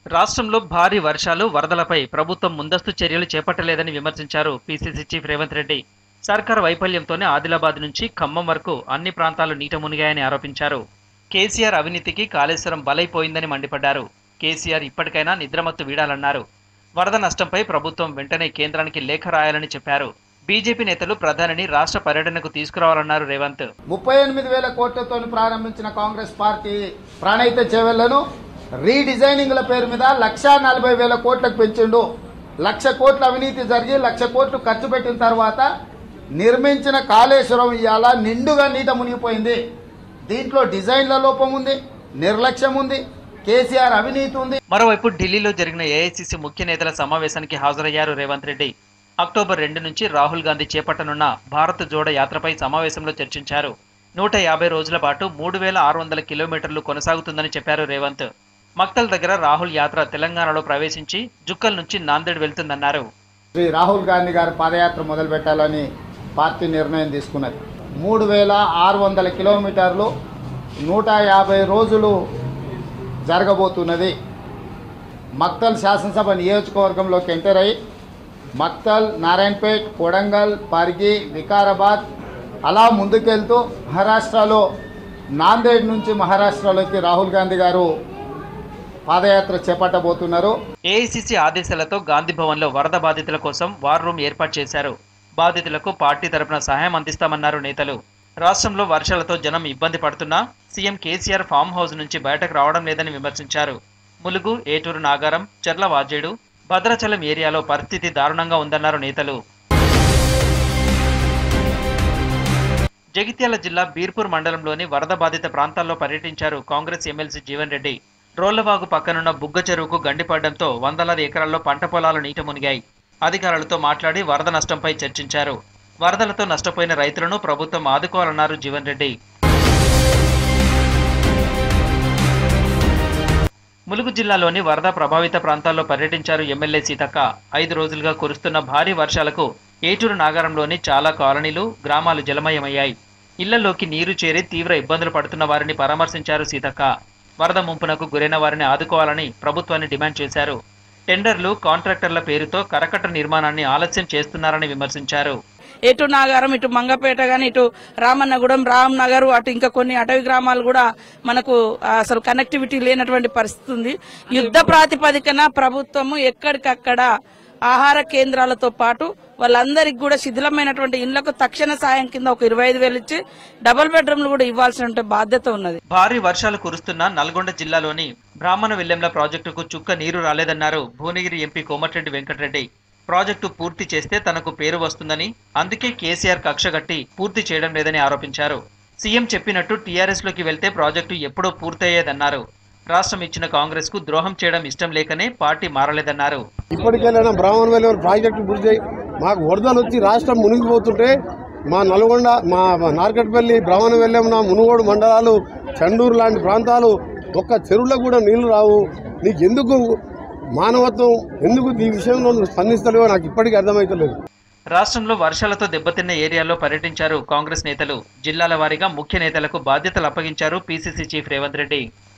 రాష్ట్రంలో భారీ వర్షాలు వరదలపై ప్రభుత్వం ముందస్తు చర్యలు చేపట్టలేదని విమర్శించారు పీసీసీ చీఫ్ రేవంత్ రెడ్డి సర్కార్ వైఫల్యంతోనే ఆదిలాబాద్ నుంచి ఖమ్మం వరకు అన్ని ప్రాంతాలు నీట మునిగాయని ఆరోపించారు కేసీఆర్ అవినీతికి కాళేశ్వరం బలైపోయిందని మండిపడ్డారు కేసీఆర్ ఇప్పటికైనా నిద్రమత్తు వీడాలన్నారు వరద నష్టంపై ప్రభుత్వం వెంటనే కేంద్రానికి లేఖ రాయాలని చెప్పారు బీజేపీ నేతలు ప్రధానిని రాష్ట్ర పర్యటనకు తీసుకురావాలన్నారు రేవంత్ ముప్పై ఎనిమిది వేల కోట్లతో ప్రారంభించిన కాంగ్రెస్ పార్టీ ప్రాణహిత చేవెళ్లను రీడిజైనింగ్ల పేరు మీద లక్షా నలభై వేల కోట్లకు పెంచిండు లక్ష కోట్ల అవినీతి జరిగి లక్ష కోట్లు ఖర్చు పెట్టిన తర్వాత నిర్మించిన కాళేశ్వరం ఇవాళ నిండుగా నీట మునిగిపోయింది దీంట్లో డిజైన్ల లోపం ఉంది నిర్లక్ష్యం ఉంది కేసీఆర్ అవినీతి ఉంది మరోవైపు ఢిల్లీలో జరిగిన ఏఐసిసి ముఖ్య నేతల సమావేశానికి హాజరయ్యారు రేవంత్ రెడ్డి అక్టోబర్ రెండు నుంచి రాహుల్ గాంధీ చేపట్టనున్న భారత్ జోడో యాత్రపై సమావేశంలో చర్చించారు నూట యాభై రోజుల పాటు మూడు వేల ఆరు వందల కిలోమీటర్లు కొనసాగుతుందని చెప్పారు రేవంత్ మక్తల్ దగ్గర రాహుల్ యాత్ర తెలంగాణలో ప్రవేశించి జుక్కల్ నుంచి నాందేడ్ వెళ్తుందన్నారు శ్రీ రాహుల్ గాంధీ గారు పాదయాత్ర మొదలు పెట్టాలని పార్టీ నిర్ణయం తీసుకున్నది మూడు వేల ఆరు వందల కిలోమీటర్లు నూట యాభై రోజులు జరగబోతున్నది మక్తల్ శాసనసభ నియోజకవర్గంలోకి ఎంటర్ అయి మక్తల్ నారాయణపేట్ కొడంగల్ పరిగి వికారాబాద్ అలా ముందుకెళ్తూ మహారాష్ట్రలో నాందేడ్ నుంచి మహారాష్ట్రలోకి రాహుల్ గాంధీ గారు పాదయాత్ర చేపట్టబోతున్నారు ఏఐసిసి ఆదేశాలతో గాంధీ భవన్లో వరద బాధితుల కోసం వార్ రూమ్ ఏర్పాటు చేశారు బాధితులకు పార్టీ తరపున సహాయం అందిస్తామన్నారు నేతలు రాష్ట్రంలో వర్షాలతో జనం ఇబ్బంది పడుతున్నా సీఎం కేసీఆర్ ఫామ్ హౌస్ నుంచి బయటకు రావడం లేదని విమర్శించారు ములుగు ఏటూరు నాగారం చెర్ల వాజేడు భద్రాచలం ఏరియాలో పరిస్థితి దారుణంగా ఉందన్నారు నేతలు జగిత్యాల జిల్లా బీర్పూర్ మండలంలోని వరద బాధిత ప్రాంతాల్లో పర్యటించారు కాంగ్రెస్ ఎమ్మెల్సీ జీవన్ రెడ్డి రోళ్లవాగు పక్కనున్న బుగ్గ చెరువుకు గండిపడడంతో వందలాది ఎకరాల్లో పంట పొలాలు నీట మునిగాయి అధికారులతో మాట్లాడి వరద నష్టంపై చర్చించారు వరదలతో నష్టపోయిన రైతులను ప్రభుత్వం ఆదుకోవాలన్నారు జీవన్ రెడ్డి ములుగు జిల్లాలోని వరద ప్రభావిత ప్రాంతాల్లో పర్యటించారు ఎమ్మెల్యే సీతక్క ఐదు రోజులుగా కురుస్తున్న భారీ వర్షాలకు ఏటూరు నాగారంలోని చాలా కాలనీలు గ్రామాలు జలమయమయ్యాయి ఇళ్లలోకి నీరు చేరి తీవ్ర ఇబ్బందులు పడుతున్న వారిని పరామర్శించారు సీతక్క వరద ముంపునకు గురైన వారిని ఆదుకోవాలని ప్రభుత్వాన్ని డిమాండ్ చేశారు టెండర్లు కాంట్రాక్టర్ల పేరుతో కరకట్ట నిర్మాణాన్ని ఆలస్యం చేస్తున్నారని విమర్శించారు ఎటు నాగారం ఇటు మంగపేట గాని ఇటు రామన్నగూడెం రామ్ నగర్ అటు ఇంకా కొన్ని అటవీ గ్రామాలు కూడా మనకు అసలు కనెక్టివిటీ లేనటువంటి పరిస్థితి ఉంది యుద్ధ ప్రాతిపదికన ప్రభుత్వము ఎక్కడికక్కడ ఆహార కేంద్రాలతో పాటు వాళ్ళందరికి కూడా శిథిలమైనటువంటి ఇళ్లకు తక్షణ సాయం కింద ఒక ఇరవై ఐదు వేలు ఇచ్చి డబుల్ బెడ్రూమ్లు కూడా ఇవ్వాల్సిన బాధ్యత ఉన్నది భారీ వర్షాలు కురుస్తున్న నల్గొండ జిల్లాలోని బ్రాహ్మణ వెల్లెంల ప్రాజెక్టుకు చుక్క నీరు రాలేదన్నారు భువనగిరి ఎంపీ కోమటిరెడ్డి వెంకటరెడ్డి ప్రాజెక్టు పూర్తి చేస్తే తనకు పేరు వస్తుందని అందుకే కేసీఆర్ కక్షగట్టి పూర్తి చేయడం లేదని ఆరోపించారు సీఎం చెప్పినట్టు టీఆర్ఎస్ లోకి వెళ్తే ప్రాజెక్టు ఎప్పుడో పూర్తయ్యేదన్నారు రాష్ట్రం ఇచ్చిన కాంగ్రెస్ కు ద్రోహం చేయడం ఇష్టం లేకనే పార్టీ మారలేదన్నారు ఇప్పటికెళ్ళైనా బ్రాహ్మణ వెల్లి ప్రాజెక్టు పూర్తి చేయి మాకు వరదలు వచ్చి రాష్ట్రం మునిగిపోతుంటే మా నల్గొండ మా నార్కట్పల్లి బ్రాహ్మణ వెల్లెం నా మునుగోడు మండలాలు చండూరు లాంటి ప్రాంతాలు ఒక్క చెరువులో కూడా నీళ్లు రావు నీకు ఎందుకు మానవత్వం ఎందుకు ఈ విషయంలో నువ్వు స్పందిస్తలేవో నాకు ఇప్పటికీ అర్థమవుతలేదు రాష్ట్రంలో వర్షాలతో దెబ్బతిన్న ఏరియాల్లో పర్యటించారు కాంగ్రెస్ నేతలు జిల్లాల వారీగా ముఖ్య నేతలకు బాధ్యతలు అప్పగించారు పీసీసీ చీఫ్ రేవంత్ రెడ్డి